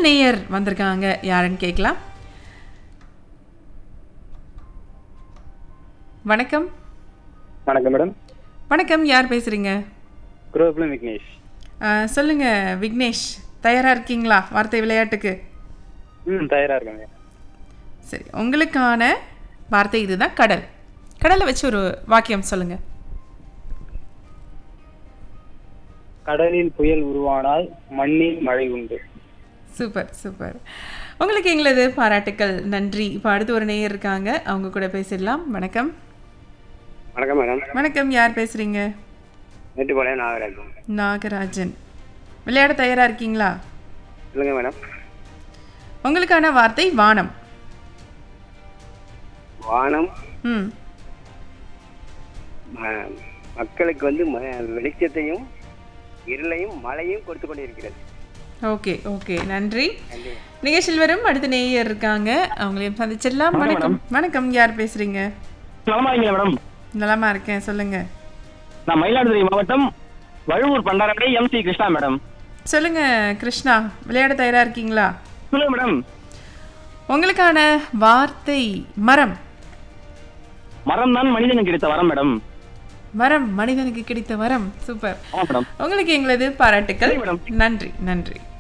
நேயர் வந்திருக்காங்க யாருன்னு கேட்கலாம் வணக்கம் வணக்கம் மேடம் வணக்கம் யார் பேசுறீங்க குரோப்ல விக்னேஷ் ஆ, சொல்லுங்க விக்னேஷ் தயாரா இருக்கீங்களா வார்த்தை விளையாட்டுக்கு ம் தயாரா இருக்கேங்க சரி உங்களுக்கான வார்த்தை இதுதான் கடல் கடலை வச்சு ஒரு வாக்கியம் சொல்லுங்க கடலில் புயல் உருவானால் மண்ணில் மழை உண்டு சூப்பர் சூப்பர் உங்களுக்கு எங்களது பாராட்டுக்கள் நன்றி இப்போ அடுத்து ஒரு நேயர் இருக்காங்க அவங்க கூட பேசிடலாம் வணக்கம் வணக்கம் மேடம் வணக்கம் யார் பேசுறீங்க மேட்டுப்பாளையம் நாகராஜ் நாகராஜன் விளையாட தயாரா இருக்கீங்களா சொல்லுங்க மேடம் உங்களுக்கான வார்த்தை வானம் வானம் ம் ம- மக்களுக்கு வந்து ம- வெளிச்சத்தையும் இருளையும் மழையும் கொடுத்து கொண்டிருக்கிறது ஓகே ஓகே நன்றி நிகழ்ச்சியில் வரும் அடுத்த நேயர் இருக்காங்க அவங்களையும் சந்திச்சிடலாம் வணக்கம் வணக்கம் யார் பேசுறீங்க நலமா இருக்கீங்களா மேடம் நலமா இருக்கேன் சொல்லுங்க நான் மயிலாடுதுறை மாவட்டம் Vazhuvur Pandarappadai M C Krishna madam சொல்லுங்க கிருஷ்ணா விளையாட தயாரா இருக்கீங்களா சொல்லுங்க மேடம் உங்களுக்கான வார்த்தை மரம் மரம் தான் மனிதனுக்கு கிடைத்த வரம் மேடம் வரம் மனிதனுக்கு கிடைத்த வரம் சூப்பர் ஆமா மேடம் உங்களுக்கு எங்களது பாராட்டுக்கள் சரி, மேடம். நன்றி நன்றி